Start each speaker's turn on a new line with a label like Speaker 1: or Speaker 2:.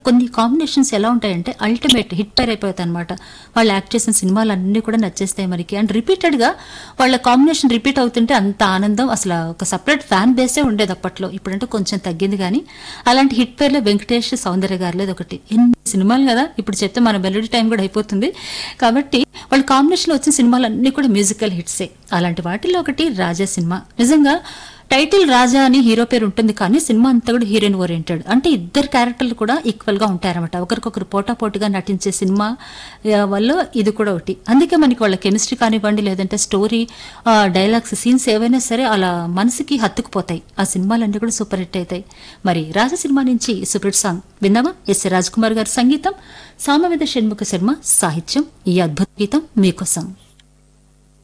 Speaker 1: కొన్ని కాంబినేషన్స్ ఎలా ఉంటాయంటే అల్టిమేట్ హిట్ పేర్ అయిపోతాయి అనమాట వాళ్ళు యాక్ట్ చేసిన సినిమాలు అన్నీ కూడా నచ్చేస్తాయి మనకి అండ్ రిపీటెడ్ గా వాళ్ళ కాంబినేషన్ రిపీట్ అవుతుంటే అంత ఆనందం అసలు ఒక సపరేట్ ఫ్యాన్ బేసే ఉండేది అప్పట్లో ఇప్పుడంటే కొంచెం తగ్గింది కానీ అలాంటి హిట్ పేర్లో వెంకటేష్ సౌందర్య గారిలేదు ఒకటి ఎన్ని సినిమాలు కదా ఇప్పుడు చెప్తే మన మెలోడీ టైం కూడా అయిపోతుంది కాబట్టి వాళ్ళ కాంబినేషన్లో వచ్చిన సినిమాలు అన్నీ కూడా మ్యూజికల్ హిట్సే అలాంటి వాటిల్లో ఒకటి రాజా సినిమా నిజంగా టైటిల్ రాజా అని హీరో పేరు ఉంటుంది కానీ సినిమా అంతా కూడా హీరోయిన్ ఓరియంటెడ్ అంటే ఇద్దరు క్యారెక్టర్లు కూడా ఈక్వల్ గా ఉంటారన్నమాట ఒకరికొకరు పోటాపోటీగా నటించే సినిమా ఆ, వల్ల ఇది కూడా ఒకటి అందుకే మనకి వాళ్ళ కెమిస్ట్రీ కానివ్వండి లేదంటే స్టోరీ డైలాగ్స్ సీన్స్ ఏవైనా సరే అలా మనసుకి హత్తుకుపోతాయి ఆ సినిమాలన్నీ కూడా సూపర్ హిట్ అవుతాయి మరి రాజా సినిమా నుంచి సూపర్ హిట్ సాంగ్ విందామా ఎస్ రాజ్ కుమార్ గారి సంగీతం సామవేద షణ్ముఖ శర్మ సాహిత్యం ఈ అద్భుత గీతం మీకోసం